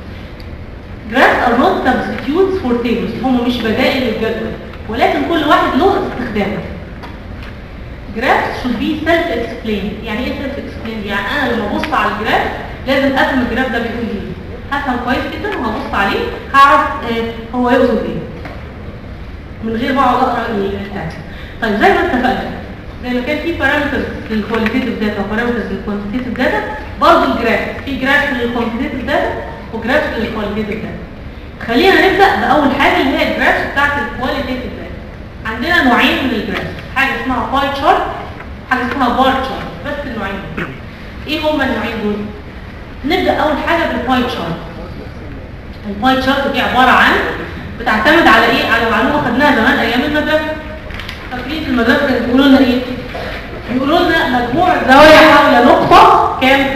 Graphs are not substitutes for tables. هم مش بدائل للجدول ولكن كل واحد له استخدامه. Graphs should be self-explained. يعني ايه self-explained؟ يعني أنا لما أبص على الجراف لازم أفهم الجراف ده بيقول إيه. هفهم كويس جدا وهبص عليه هعرف آه، هو يقصد ايه من غير ما اقعد اقرا التكست طيب زي ما اتفقنا زي ما كان في بارامترز للكواليتيف داتا وبارامترز للكوانتيتيف داتا برضه الجراف في جراف للكوانتيتيف داتا وجراف للكواليتيف داتا خلينا نبدا باول حاجه اللي هي الجراف بتاعت الكواليتيف داتا عندنا نوعين من الجراف حاجه اسمها باي تشارت حاجه اسمها بار تشارت بس النوعين دول. ايه هما النوعين دول نبدا اول حاجه بالباي تشارت الباي تشارت دي عباره عن بتعتمد على ايه على معلومه خدناها زمان ايام المدرسه فاكرين في المدرسه كانوا بيقولوا لنا ايه بيقولوا لنا مجموع الزوايا حول نقطه كام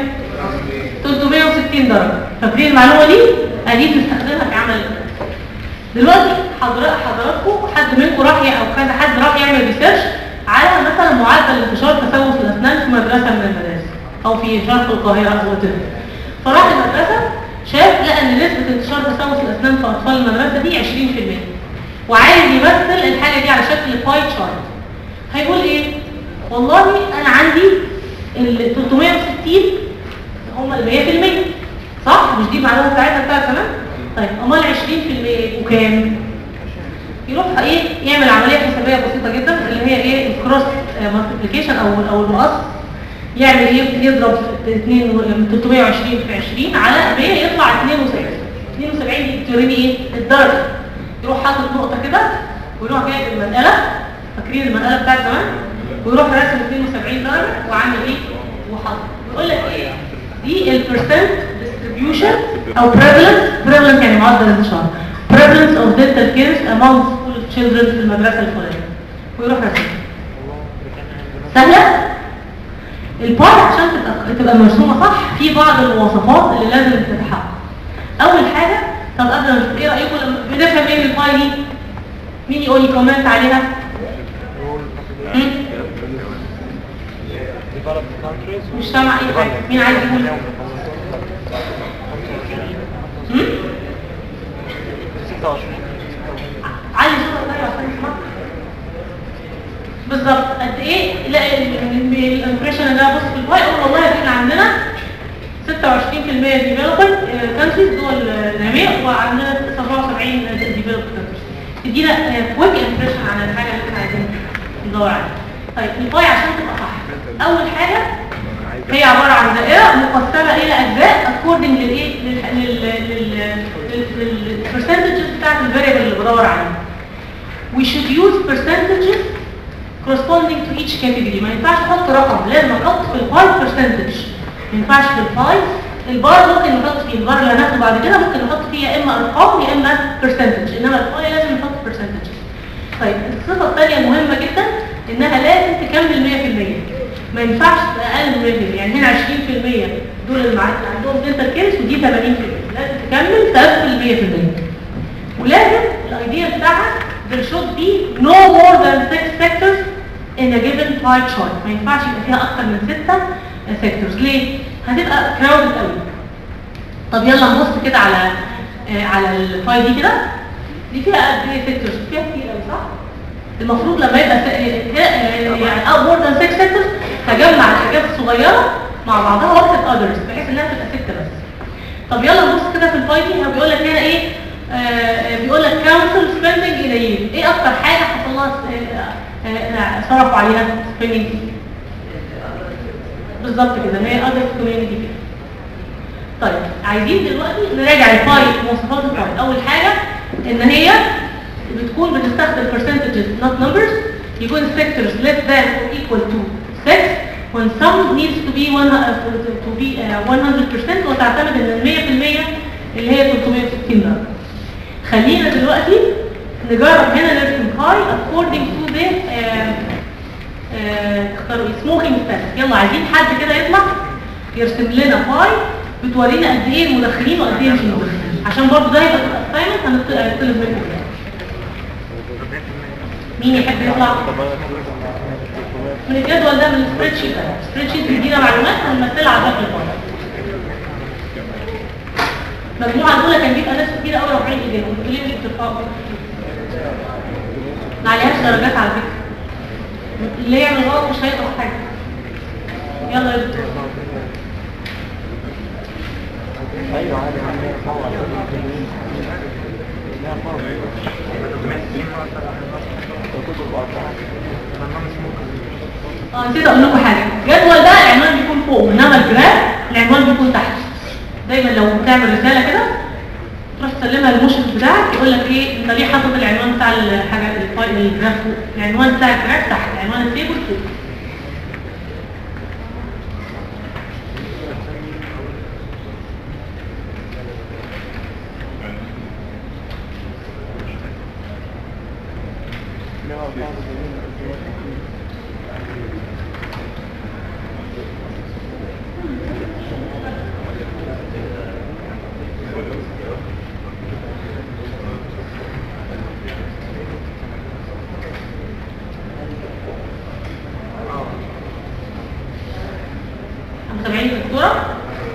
360 درجه فاكرين المعلومه دي ادي بنستخدمها في عمل الامتحان. دلوقتي حضرات حضراتكم حد منكم راح ي- او كذا حد راح يعمل ريسيرش على مثلا معدل انتشار تسوس الاسنان في مدرسه من المدارس او في شرق القاهره او وات فراح المدرسه شاف لقى ان نسبه انتشار تسوس الاسنان في اطفال المدرسه دي 20% وعايز يمثل الحاجه دي على شكل باي تشارت هيقول ايه والله انا عندي ال 360 هم ال 100% صح مش دي المعلومه بتاعتنا بتاعت زمان طيب امال 20% وكام يروح ايه يعمل عمليه حسابيه بسيطه جدا اللي هي ايه الكروس مالتيبيكيشن او او المقص يعمل ايه يضرب في 2 من 320 في 20 على 100 يطلع 72 72 دي بتوريني ايه الدرجه يروح حاطط نقطه كده ويروح جايب المساله فاكرين المساله بتاعت زمان ويروح راسم 72 درجه وعامل ايه وحاطط يقول لك ايه دي البرسنت ديستريبيوشن او prevalence prevalence يعني معدل الانتشار prevalence of dental cares among school children في المدرسه الفلانيه ويروح راسم سهله الباي عشان تبقى تبقى مرسومه صح في بعض المواصفات اللي لازم تتحقق اول حاجه طب قبل ما نشوف ايه رايكم لما بنفهم ايه من الباي دي مين يقول لي كومنت عليها هم؟ developed countries مش سامع اي حاجه مين عايز يقول هم؟ 26 علي صوتك طيب عشان نسمع بالظبط قد ايه لا الامبريشن اللي انا بص في الواي اقول والله احنا عندنا 26% ديفلوبد كانتريز دول ناميه وعندنا 77 ديفلوبد كانتريز تدينا كويك امبريشن عن الحاجه اللي احنا عايزين ندور عليها طيب الواي عشان تبقى صح اول حاجه هي عباره عن دائره مقسمه الى اجزاء according للايه لل لل للبرسنتجز بتاعت الفاريبل اللي بدور عليه we should use percentages corresponding to each category ما ينفعش احط رقم لازم احط في الباي percentage ما ينفعش في الباي البار ممكن نحط فيه البار اللي هناخده بعد كده ممكن نحط فيه يا اما ارقام يا اما percentage انما الباي لازم نحط percentage طيب الصفه الثانيه المهمه جدا انها لازم تكمل 100% ما ينفعش اقل من 100% يعني هنا 20% دول اللي معاك عندهم دنتال كيرس ودي 80% لازم تكمل تقفل 100% ولازم الايديا بتاعها there should be no more than six sectors in a given pie chart ما ينفعش يبقى فيها اكتر من ستة sectors ليه؟ هتبقى crowded قوي طب يلا نبص كده على آه على الباي دي كده دي فيها قد ايه sectors فيها كتير قوي صح؟ المفروض لما يبقى س- آه، آه، يعني اه more than six sectors هجمع الحاجات الصغيرة مع بعضها واكتب others بحيث انها تبقى ستة بس طب يلا نبص كده في الباي دي هو بيقول لك هنا ايه آه بيقول لك كاونسل سبيندنج قليل ايه اكتر حاجه حصل لها س- آه، آه، صرفوا عليها سبيندنج بالظبط كده ما هي اذر كوميونتي كده طيب عايزين دلوقتي نراجع الباي مواصفات الباي اول حاجه ان هي بتكون بتستخدم percentages not numbers يكون sectors less than or equal to 6 when some needs to be one, uh, to be uh, 100% وتعتمد ان ال 100% اللي هي 360 درجة خلينا دلوقتي نجرب هنا نرسم باي according to the uh, uh, اختاروا ايه smoking status يلا عايزين حد كده يطلع يرسم لنا باي بتورينا قد ايه المدخنين وقد ايه مش المدخنين عشان برضه ده يبقى assignment هنطلب منكم مين يحب يطلع من الجدول ده من السبريد شيت ده السبريد شيت بيدينا معلومات هنمثلها على شكل باي المجموعه الاولى كان بيبقى ناس كتير قوي رافعين ايديهم انتوا ليه مش بترفعوا ما عليهاش درجات على فكره اللي يعمل غلط مش هيقدر حاجه يلا يا دكتور ايوه عادي اه نسيت اقول لكم حاجه الجدول ده العنوان بيكون فوق انما الجراف العنوان بيكون تحت دايما لو بتعمل رساله كده تروح تسلمها للمشرف بتاعك يقول لك ايه انت ليه حاطط العنوان بتاع الحاجه الفايل الجراف فوق العنوان بتاع الجراف تحت عنوان التيبل فوق متابعين الدكتوره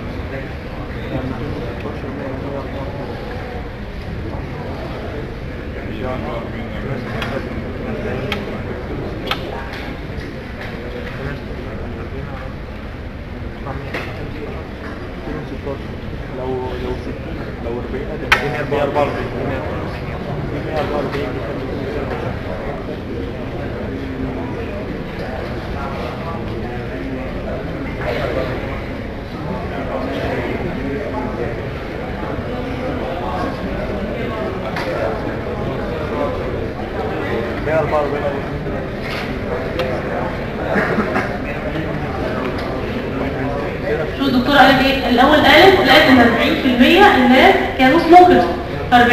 لو لو 60 لو 40 هتبقى 144 144 شو الدكتوره قالت ايه الاول قالت لقيت ان 40% الناس كانوا سموكرز ف 40% 100%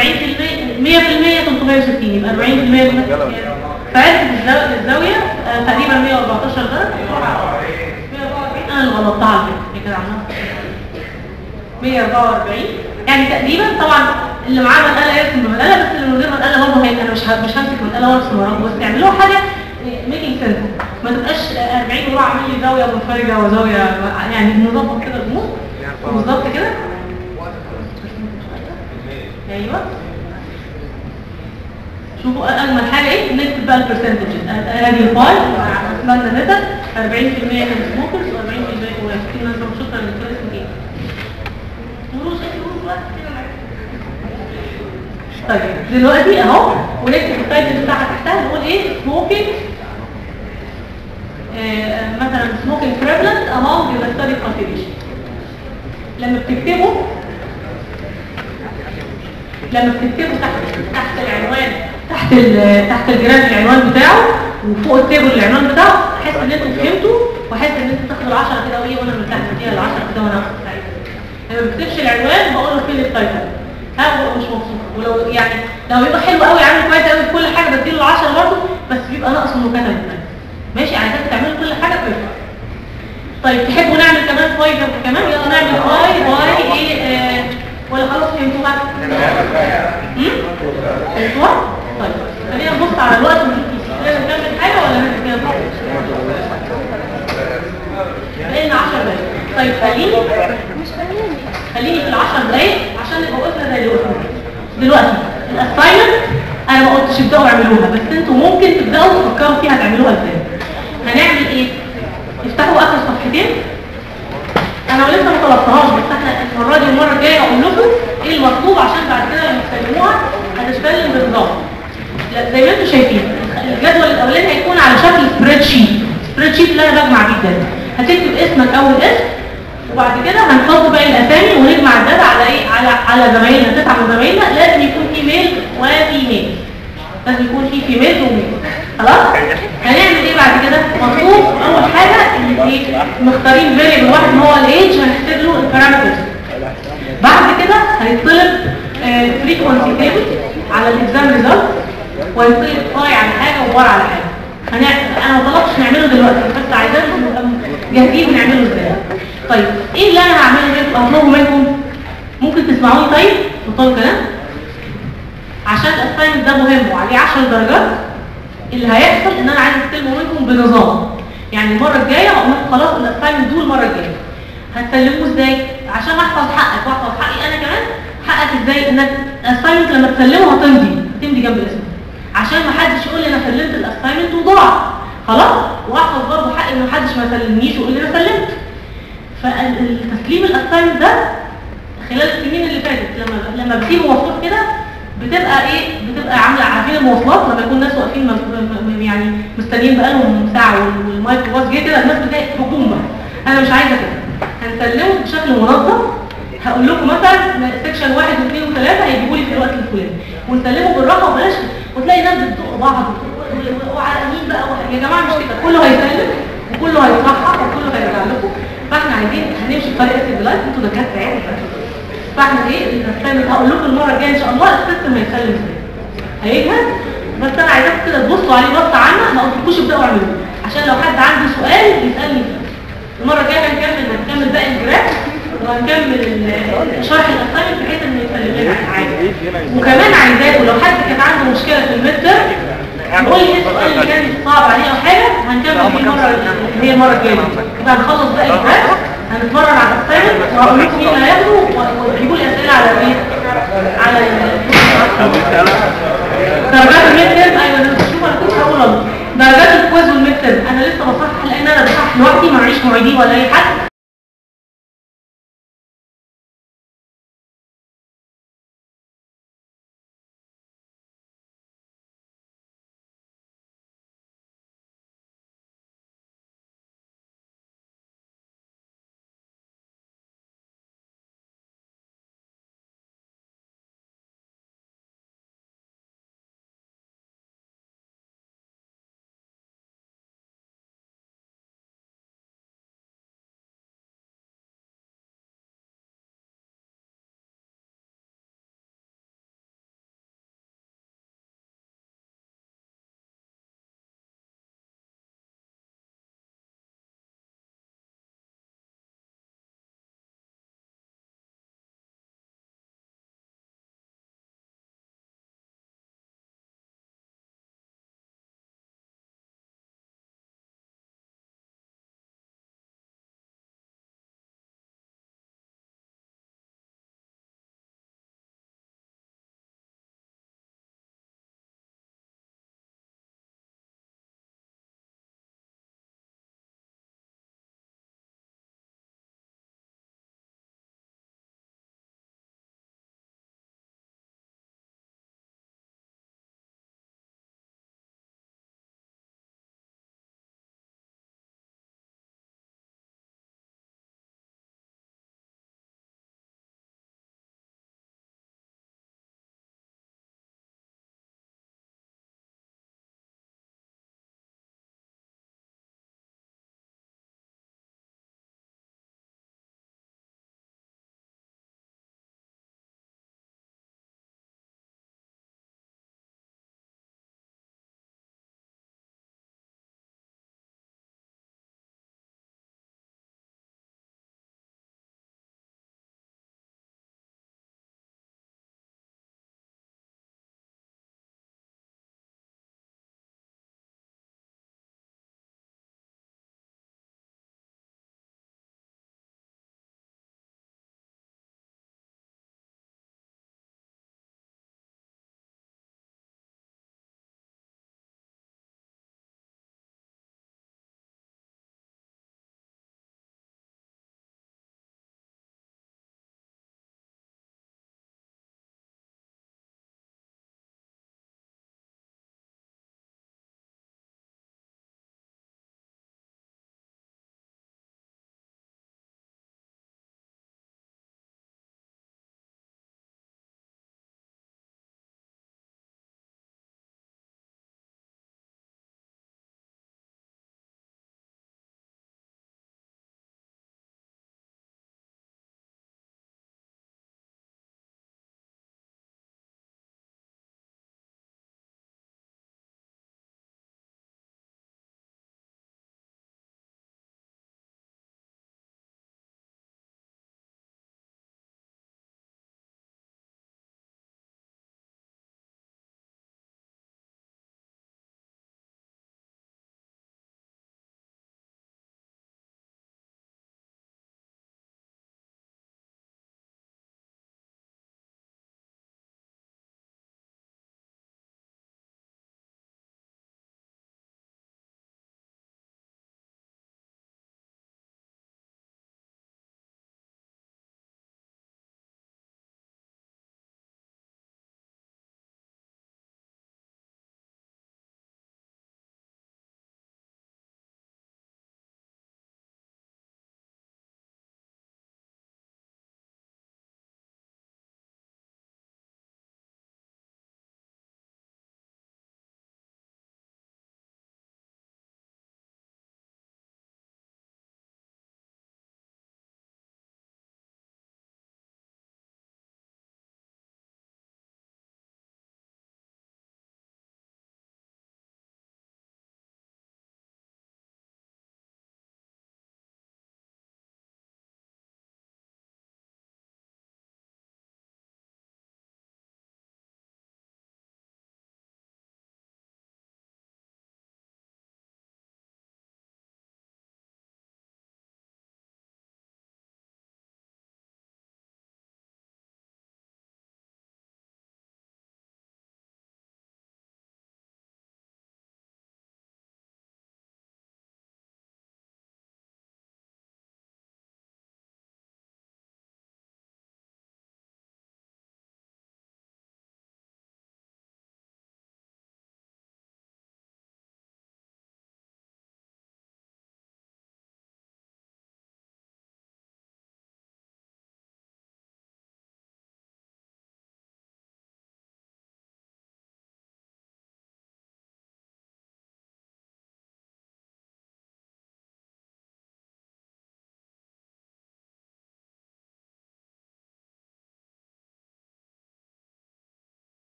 360 يبقى 40% دول فعرفت الزاويه الزاويه آه، تقريبا 114 درجه 144 انا اللي غلطتها على فكره هي كده عملها 144 يعني تقريبا طبعا اللي معاه مساله يرسم بمساله بس اللي من غير مساله برضه هيبقى انا مش ه- مش همسك مساله لو اسمه بس تعملوها حاجه ميكينج سنس ما تبقاش 40 وراء عامل لي زاويه منفرجه وزاويه يعني نظبط كده الامور بالظبط كده ايوه شوفوا اجمل حاجه ايه نكتب بقى البرسنتجز ادي الفايل اتمنى نتر 40% من سموكرز و40% وفي ناس شكرا للدكتور اسمه ايه نروح نروح بقى كده معاك. طيب دلوقتي اهو ونكتب التايتل بتاعها تحتها نقول ايه سموكينج مثلا سموكينج prevalent among the study population لما بتكتبوا لما بتكتبوا تحت تحت العنوان تحت ال- تحت الجراف العنوان بتاعه وفوق التيبل العنوان بتاعه احس ان انتوا فهمتوا واحس ان انتوا تاخدوا ال10 كده وايه وانا مرتاح فيها ال10 كده وانا واخد سعيد لما ما بكتبش العنوان بقول له فين التايتل ها ببقى مش مبسوط ولو يعني لو يبقى حلو قوي عامل كويس قوي في كل حاجه بديله 10 برضه بس بيبقى ناقص انه كتب التايتل ماشي عايزاك تعملوا كل حاجه كويسه طيب تحبوا نعمل كمان فاي كمان يلا نعمل فاي واي ايه آه، ولا خلاص فهمتوا بقى فهمتوها طيب خلينا نبص على الوقت ونشوف لازم نكمل حاجه ولا نعمل كده بقينا 10 دقايق طيب خليني خليني في ال 10 دقايق عشان نبقى وقفنا زي اللي قلنا دلوقتي الاساينمنت انا ما قلتش ابداوا اعملوها بس انتوا ممكن تبداوا تفكروا فيها تعملوها ازاي هنعمل ايه افتحوا اخر صفحتين انا لسه ما طلبتهاش بس احنا المره دي المره الجايه اقول لكم ايه المطلوب عشان بعد كده لما تسلموها هتشتغل بنظام لا زي ما انتم شايفين الجدول الاولاني هيكون على شكل سبريد شيت سبريد شيت اللي انا بجمع بيه الداتا هتكتب اسمك اول اسم وبعد كده هنحط باقي الاسامي ونجمع الداتا على ايه على على زمايلنا تسعه من زمايلنا لازم يكون في ميل وفيميل لازم يكون في فيميل وميل خلاص هنعمل ايه بعد كده مطلوب اول حاجه ان ايه مختارين فاريبل واحد اللي هو الايدج هنحسب له البارامترز بعد كده هيطلب فريكونسي تيبل على الاكزام ريزلت وهيطلب باي على حاجه وبار على حاجه هنعمل انا ما طلبتش نعمله دلوقتي بس عايزاكم نبقى جاهزين نعمله ازاي طيب ايه اللي انا هعمله منكم اطلبه منكم ممكن تسمعوني طيب تطلبوا كلام عشان الاساينمنت ده مهم وعليه 10 درجات اللي هيحصل ان انا عايز استلمه منكم بنظام يعني المره الجايه هقول لكم خلاص الاساينمنت دول المره الجايه هتسلموه ازاي عشان احفظ حقك واحفظ حقي انا كمان حقك ازاي انك الاساينمنت لما تسلمه هتمضي هتمضي جنب اسمك عشان ما حدش يقول لي انا سلمت الاساينمنت وضاع خلاص واحفظ برضه حقي ان محدش ما سلمنيش ويقول لي انا سلمت فالتسليم الاساينمنت ده خلال السنين اللي فاتت لما لما بتيجي مواصلات كده بتبقى ايه بتبقى عامله عارفين المواصلات لما يكون ناس واقفين م- م- م- يعني مستنيين بقالهم ساعه وال- والمايكروباص جه كده الناس بتلاقي هجوم بقى انا مش عايزه كده هنسلمه بشكل منظم هقول لكم مثلا سيكشن واحد واثنين وثلاثه هيجيبوا لي في الوقت الفلاني ونسلمه بالراحه وبلاش وتلاقي ناس بتدق بعض و- وعلى مين بقى وح- يا جماعه مش كده كله هيسلم وكله هيصحح وكله هيرجع لكم فاحنا عايزين هنمشي بطريقه سيفلايز انتوا دكاتره يعني فاحنا ايه الاسايمنت هقول لكم المره الجايه ان شاء الله السيستم هيسلم ازاي هيجهز بس انا عايزاكم كده تبصوا عليه بصه عامه ما قلتلكوش ابداوا اعملوه عشان لو حد عنده سؤال يسالني فيه المره الجايه هنكمل هنكمل باقي الجراف وهنكمل ال- شرح الاسايمنت بحيث انه يسلم لنا عادي وكمان عايزاكم لو حد كان عنده مشكله في المتر يقول لي ايه السؤال اللي كان صعب عليه او حاجه هنكمل فيه المره اللي هي المره الجايه يبقى هنخلص باقي الجراف هنتمرن على الاسايمنت وهقول لكم مين اللي هياخده وتجيبوا لي اسئله على ايه على ال- درجات الميد تيرم ايوه انا شوف انا كنت هقول أهو. درجات الكويز والميد تيرم انا لسه بصحح لان انا بصحح لوحدي معيش معيدين ولا اي حد